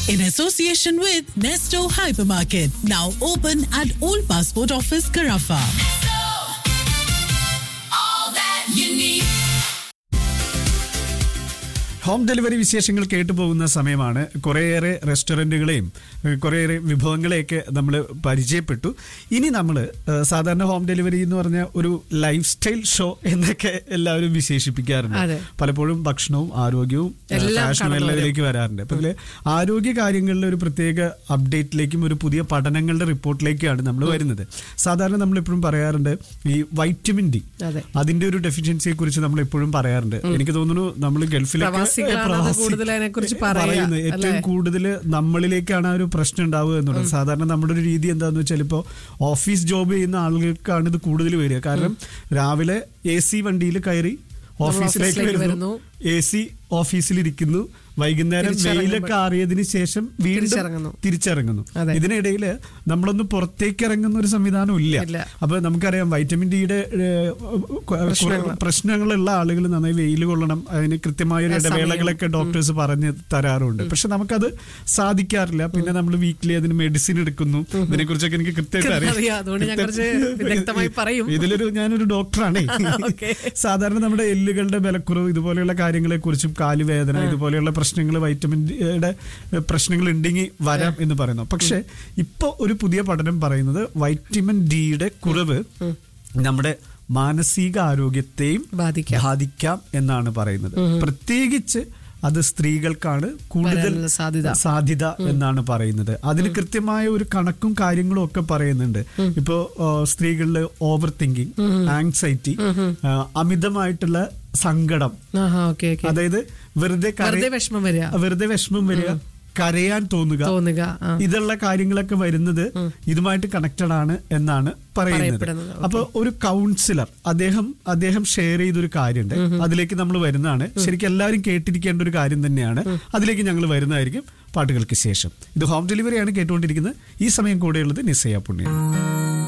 in association with Nesto Hypermarket, now open at Old Passport Office, Carafa. all that you need. Home delivery വിശേഷങ്ങൾ കേട്ടു പോകുന്ന സമയമാണ് കുറേയേറെ റെസ്റ്റോറൻറ്റുകളെയും ഏഹ്, കുറേയേറെ വിഭവങ്ങളെയൊക്കെ നമ്മൾ പരിചയപ്പെട്ടു ഇനി നമ്മൾ സാധാരണ ഹോം ഡെലിവറി എന്ന് പറഞ്ഞ ഒരു ലൈഫ് സ്റ്റൈൽ ഷോ എന്നൊക്കെ എല്ലാവരും വിശേഷിപ്പിക്കാറുണ്ട് അതെ. പലപ്പോഴും ഭക്ഷണവും ആരോഗ്യവും ഏഹ്, എല്ലാം ഫാഷനും കടന്നു എല്ലാത്തിലേക്ക് വരാറുണ്ട് അപ്പൊ ഇതില് ആരോഗ്യ കാര്യങ്ങളിലെ ഒരു പ്രത്യേക അപ്ഡേറ്റിലേക്കും ഒരു പുതിയ പഠനങ്ങളുടെ റിപ്പോർട്ടിലേക്കാണ് നമ്മൾ വരുന്നത് സാധാരണ നമ്മൾ എപ്പോഴും പറയാറുണ്ട് ഈ വൈറ്റമിൻ ഡി അതെ. അതിന്റെ ഒരു ഡെഫിഷ്യൻസിയെ കുറിച്ച് നമ്മൾ എപ്പോഴും പറയാറുണ്ട് എനിക്ക് തോന്നുന്നു നമ്മൾ ഗൾഫിലൊക്കെ പ്രവാസികളാണ് അത് കൂടുതൽ അതിനെക്കുറിച്ച് പറയാ, പറയുന്നത് ഏറ്റവും അല്ലേ? കൂടുതൽ നമ്മളിലേക്കാണ് ആ ഒരു പ്രശ്നം ഉണ്ടാവുക എന്നുള്ളത് സാധാരണ നമ്മുടെ ഒരു രീതി എന്താന്ന് വെച്ചാൽ ഇപ്പോൾ ഓഫീസ് ജോബ് ചെയ്യുന്ന ആളുകൾക്കാണ് ഇത് കൂടുതൽ വരിക കാരണം രാവിലെ എ സി വണ്ടിയിൽ കയറി ഓഫീസിലേക്ക് ഓഫീസിലേക്ക് വരുന്നു വരുന്നു. എ സി ഓഫീസിലിരിക്കുന്നു വൈകുന്നേരം തിരിച്ചിറങ്ങുമ്പോൾ- വെയിലൊക്കെ ആറിയതിന് ശേഷം വീണ്ടും തിരിച്ചിറങ്ങുന്നു. തിരിച്ചിറങ്ങുന്നു അതെ. ഇതിനിടയിൽ നമ്മളൊന്ന് പുറത്തേക്ക് ഇറങ്ങുന്ന ഒരു സംവിധാനം ഇല്ല ഇല്ല. അപ്പൊ നമുക്കറിയാം വൈറ്റമിൻ ഡിയുടെ പ്രശ്നങ്ങൾ. പ്രശ്നങ്ങളുള്ള ആളുകൾ നന്നായി വെയിൽ കൊള്ളണം അതിന് കൃത്യമായ ഒരു സമയം. ഇടവേളകളൊക്കെ ഡോക്ടേഴ്സ് പറഞ്ഞു തരാറുണ്ട് പക്ഷെ നമുക്കത് സാധിക്കാറില്ല പിന്നെ നമ്മൾ വീക്കിലി അതിന് മെഡിസിൻ എടുക്കുന്നു ഇതിനെ കുറിച്ചൊക്കെ എനിക്ക് കൃത്യമായിട്ട് അറിയാം. അതുകൊണ്ട് ഞാൻ കുറച്ച് വിദഗ്ധമായി പറയും. ഇതിലൊരു ഞാനൊരു ഡോക്ടറാണേ ഓക്കേ. സാധാരണ നമ്മുടെ എല്ലുകളുടെ ബലക്കുറവ് ഇതുപോലെയുള്ള കാര്യങ്ങളെ കുറിച്ചും കാലുവേദന ഇതുപോലെയുള്ള പ്രശ്നങ്ങൾ വൈറ്റമിൻ ഡിയുടെ പ്രശ്നങ്ങൾ ഉണ്ടെങ്കിൽ വരാം എന്ന് പറയുന്നു പക്ഷെ ഇപ്പൊ ഒരു പുതിയ പഠനം പറയുന്നത് വൈറ്റമിൻ ഡിയുടെ കുറവ് നമ്മുടെ മാനസിക ആരോഗ്യത്തെയും ബാധിക്കാം. ബാധിക്കാം എന്നാണ് പറയുന്നത് പ്രത്യേകിച്ച് അത് സ്ത്രീകൾക്കാണ് കൂടുതൽ വരാനുള്ള സാധ്യത. സാധ്യത എന്നാണ് പറയുന്നത് അതിന് കൃത്യമായ ഒരു കണക്കും കാര്യങ്ങളും ഒക്കെ പറയുന്നുണ്ട് ഇപ്പോ സ്ത്രീകളിൽ ഓവർ തിങ്കിങ് ആങ്സൈറ്റി അമിതമായിട്ടുള്ള സങ്കടം ആഹാ ഓക്കെ ഓക്കെ അതായത് വെറുതെ കര- വെറുതെ വിഷമം വരിക വെറുതെ വിഷമം വരിക കരയാൻ തോന്നുക തോന്നുക ആ. ഇതുള്ള കാര്യങ്ങളൊക്കെ വരുന്നത് ഇതുമായിട്ട് കണക്റ്റഡ് ആണ് എന്നാണ് പറയുന്നത് പറയപ്പെടുന്നത്. ഓക്കേ. അപ്പൊ ഒരു കൗൺസിലർ അദ്ദേഹം അദ്ദേഹം ഷെയർ ചെയ്തൊരു കാര്യമുണ്ട് അതിലേക്ക് നമ്മൾ വരുന്നതാണ് ശരിക്കും എല്ലാവരും കേട്ടിരിക്കേണ്ട ഒരു കാര്യം തന്നെയാണ് അതിലേക്ക് ഞങ്ങൾ വരുന്നതായിരിക്കും പാട്ടുകൾക്ക് ശേഷം ഇത് ഹോം ഡെലിവറിയാണ് കേട്ടുകൊണ്ടിരിക്കുന്നത് ഈ സമയം കൂടെയുള്ളത് നിസയ പുണ്യം